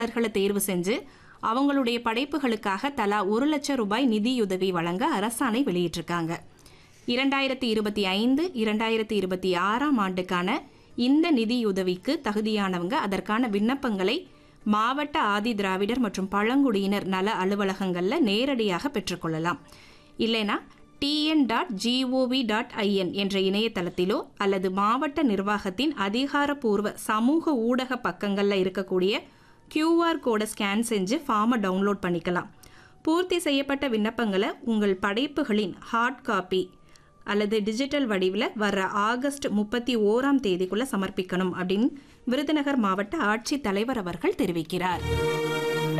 எழுத்தாளர்களை தேர்வு செஞ்சு அவங்களுடைய படைப்புகளுக்காக தலா ஒரு லட்சம் ரூபாய் நிதியுதவி வழங்க அரசாணை வெளியிட்டிருக்காங்க இரண்டாயிரத்தி இருபத்தி ஐந்து இரண்டாயிரத்தி இருபத்தி ஆறாம் ஆண்டுக்கான இந்த நிதியுதவிக்கு தகுதியானவங்க அதற்கான விண்ணப்பங்களை மாவட்ட ஆதி திராவிடர் மற்றும் பழங்குடியினர் நல அலுவலகங்கள்ல நேரடியாக பெற்றுக்கொள்ளலாம் இல்லைனா TN dot GOV dot IN என்ற இணையதளத்திலோ அல்லது மாவட்ட நிர்வாகத்தின் அதிகாரப்பூர்வ சமூக ஊடக பக்கங்களில் இருக்கக்கூடிய QR கோடை ஸ்கேன் செஞ்சு ஃபார்மை டவுன்லோட் பண்ணிக்கலாம் பூர்த்தி செய்யப்பட்ட விண்ணப்பங்களை உங்கள் படைப்புகளின் ஹார்ட் காப்பி அல்லது டிஜிட்டல் வடிவில் வர்ற ஆகஸ்ட் முப்பத்தி ஓராம் தேதிக்குள்ள சமர்ப்பிக்கணும் அப்படின்னு விருதுநகர் மாவட்ட ஆட்சித் தலைவர் அவர்கள் தெரிவிக்கிறார்